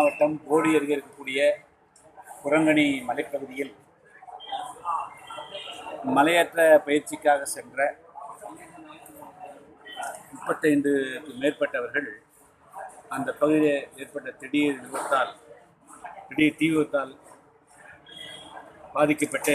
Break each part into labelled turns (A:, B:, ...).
A: மாவட்டம் போடி அருகே இருக்கக்கூடிய குரங்கணி மலைப்பகுதியில் மலையேற்ற பயிற்சிக்காக சென்ற முப்பத்தைந்துக்கு மேற்பட்டவர்கள் அந்த பகுதியில் ஏற்பட்ட திடீர் விபத்தால் திடீர் தீ விபத்தால் பாதிக்கப்பட்டு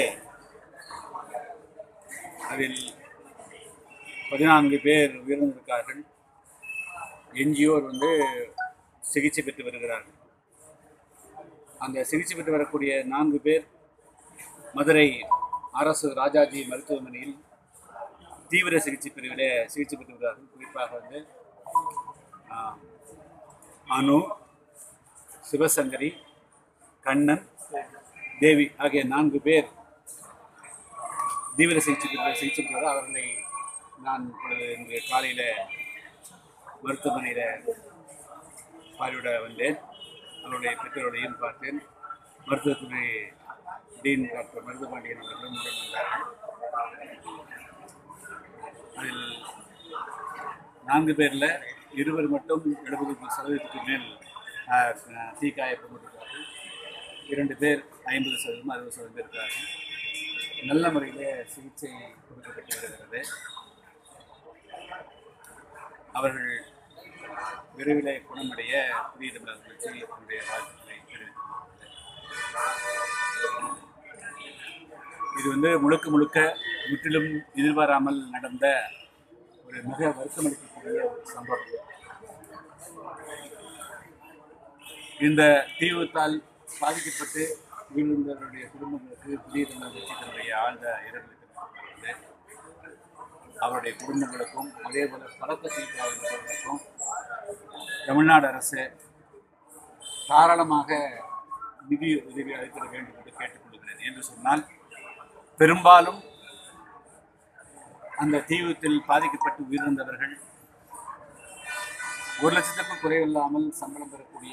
A: அதில் பதினான்கு பேர் உயிரிழந்திருக்கார்கள் என்ஜிஓர் வந்து சிகிச்சை பெற்று வருகிறார்கள் அந்த சிகிச்சை பெற்று வரக்கூடிய நான்கு பேர் மதுரை அரசு ராஜாஜி மருத்துவமனையில் தீவிர சிகிச்சை பிரிவில் சிகிச்சை பெற்று வருகிறார்கள் குறிப்பாக வந்து ஆ, அனு சிவசங்கரி கண்ணன் தேவி ஆகிய நான்கு பேர் தீவிர சிகிச்சை பிரிவில் சிகிச்சை பெறுகிறார் அவர்களை நான் இப்பொழுது இன்று காலையில் மருத்துவமனையில் பார்வையிட வந்தேன் அவருடைய பெற்றோரையும் பார்த்தேன் மருத்துவத்துறை டீன் டாக்டர் மருதுபாண்டியன் அவர்களும் உடன் வந்தார்கள் அதில் நான்கு பேரில் இருவர் மட்டும் எழுபது சதவீதத்துக்கு மேல் ஆஹ், ஆஹ், தீக்காயப்பட்டிருக்கிறார்கள் இரண்டு பேர் ஐம்பது சதவீதம் அறுபது சதவீதம் இருக்கிறார்கள் நல்ல முறையில் சிகிச்சை கொடுக்கப்பட்டு வருகிறது அவர்கள் விரைவில் குணமடைய புதிய தமிழர் கட்சி என்னுடைய வாழ்த்துக்களை தெரிவித்துள்ளது இது வந்து முழுக்க முழுக்க முற்றிலும் எதிர்பாராமல் நடந்த ஒரு மிக வருத்தமளிக்கக்கூடிய ஒரு சம்பவம் இந்த தீ விபத்தால் பாதிக்கப்பட்டு உயிரிழந்தவருடைய குடும்பங்களுக்கு புதிய தமிழர் கட்சியினுடைய ஆழ்ந்த இரங்கலை தெரிவித்துள்ளது அவருடைய குடும்பங்களுக்கும் அதே போல பலத்த சிகிச்சையாளர்களுக்கும் தமிழ்நாடு அரசு தாராளமாக நிதி உதவி அளித்திட வேண்டும் என்று கேட்டுக்கொள்கிறேன் என்று சொன்னால் பெரும்பாலும் அந்த தீ விபத்தில் பாதிக்கப்பட்டு உயிரிழந்தவர்கள் ஒரு லட்சத்துக்கும் குறைவில்லாமல் சம்பளம் பெறக்கூடிய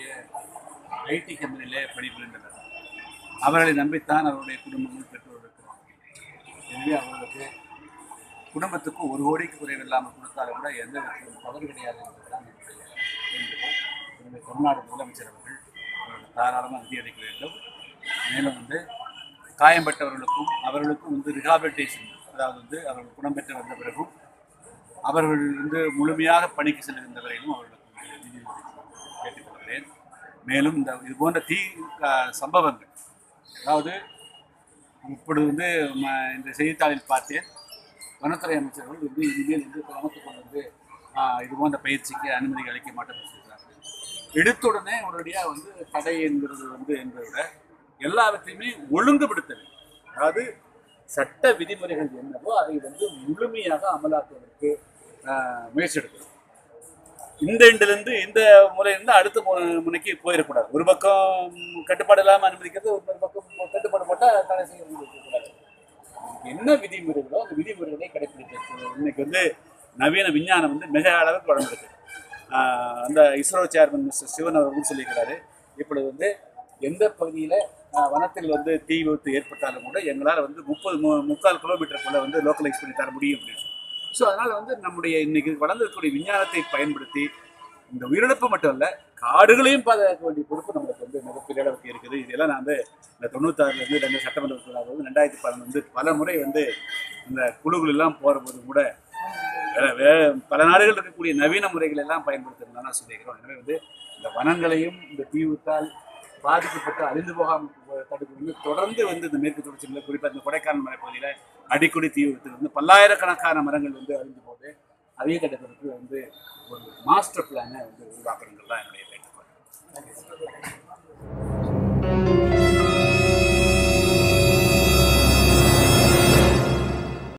A: ஐடி கம்பெனியிலே பணிபுரிந்தனர் அவர்களை நம்பித்தான் அவருடைய குடும்பங்கள் பெற்றோர் இருக்கிறார் எனவே அவர்களுக்கு குடும்பத்துக்கு ஒரு கோடிக்கு குறைவில்லாமல் கொடுத்தாலும் கூட எந்த விதத்திலும் தவறு கிடையாது என்பதுதான் என்னுடைய வேண்டுகோள் எனவே தமிழ்நாடு முதலமைச்சர் அவர்கள் அவர்கள் தாராளமாக நிதி அளிக்க வேண்டும் மேலும் வந்து காயம்பட்டவர்களுக்கும் அவர்களுக்கும் வந்து ரிஹாபிலிட்டேஷன் அதாவது வந்து அவர்கள் குணம் பெற்று வந்த பிறகும் அவர்கள் வந்து முழுமையாக பணிக்கு செல்கின்ற வரையிலும் அவர்களுக்கு வந்து நிதி உதவி கேட்டுக்கொள்கிறேன் மேலும் இந்த இது போன்ற தீ அஹ், சம்பவங்கள் அதாவது இப்பொழுது வந்து ம- இந்த செய்தித்தாளில் பார்த்தேன் வனத்துறை அமைச்சர்கள் வந்து இனிமேல் வந்து கிராமத்துக்குள் வந்து ஆஹ், இது போன்ற பயிற்சிக்கு அனுமதி அளிக்க மாட்டோம் என்று சொல்கிறார்கள் எடுத்த உடனே உடனடியாக வந்து தடை என்கிறது வந்து என்பதை விட எல்லாவற்றையுமே ஒழுங்குபடுத்த வேண்டும் அதாவது சட்ட விதிமுறைகள் என்னவோ அதை வந்து முழுமையாக அமலாக்குவதற்கு ஆஹ், முயற்சி எடுக்கணும் இந்த எண்டிலிருந்து இந்த முறையிலிருந்து அடுத்த மு- முனைக்கு போயிடக்கூடாது ஒரு பக்கம் கட்டுப்பாடு இல்லாமல் அனுமதிக்கிறது ஒரு பக்கம் கட்டுப்பாடு போட்டால் தடை செய்ய கூடாது என்ன விதிமுறைகளோ அந்த விதிமுறைகளை கடைபிடிக்கிறது இன்னைக்கு வந்து நவீன விஞ்ஞானம் வந்து மிக அளவுக்கு வளர்ந்துருக்கு ஆஹ் அந்த இஸ்ரோ சேர்மன் மிஸ்டர் சிவன் அவர்களும் சொல்லியிருக்கிறாரு இப்பொழுது வந்து எந்த பகுதியில் வனத்தில் வந்து தீ விபத்து ஏற்பட்டாலும் கூட எங்களால் வந்து முப்பது மு முக்கால் கிலோமீட்டருக்குள்ள வந்து லோக்கலைஸ் பண்ணி தர முடியும் அப்படின்னு ஸோ அதனால் வந்து நம்முடைய இன்னைக்கு வளர்ந்திருக்கக்கூடிய விஞ்ஞானத்தை பயன்படுத்தி இந்த உயிரிழப்பு மட்டும் இல்லை காடுகளையும் பாதுகாக்க வேண்டிய பொறுப்பு நம்மளுக்கு வந்து மிகப்பெரிய அளவுக்கு இருக்குது இதெல்லாம் நான் வந்து இந்த தொண்ணூத்தாறுலேருந்து ரெண்டு சட்டமன்ற உறுப்பினராக வந்து ரெண்டாயிரத்தி பதினொன்று வந்து பல முறை வந்து இந்த குழுக்கள் எல்லாம் போகிறபோது கூட வேற- வேற பல நாடுகள் இருக்கக்கூடிய நவீன முறைகள் எல்லாம் பயன்படுத்துறதுதான் நான் சொல்லியிருக்கிறோம் எனவே வந்து இந்த வனங்களையும் இந்த தீவுத்தால் பாதிக்கப்பட்டு அழிந்து போகாமல் தடுப்பு வந்து தொடர்ந்து வந்து இந்த மேற்கு தொடர்ச்சி மலை குறிப்பாக இந்த கொடைக்கானல் மலைப்பகுதியில் அடிக்கடி தீ விபத்து வந்து பல்லாயிரக்கணக்கான மரங்கள் வந்து அழிந்து போகுது அதே கட்டத்திற்கு வந்து ஒரு மாஸ்டர் பிளானை வந்து உருவாக்குறதுல தான் என்னுடைய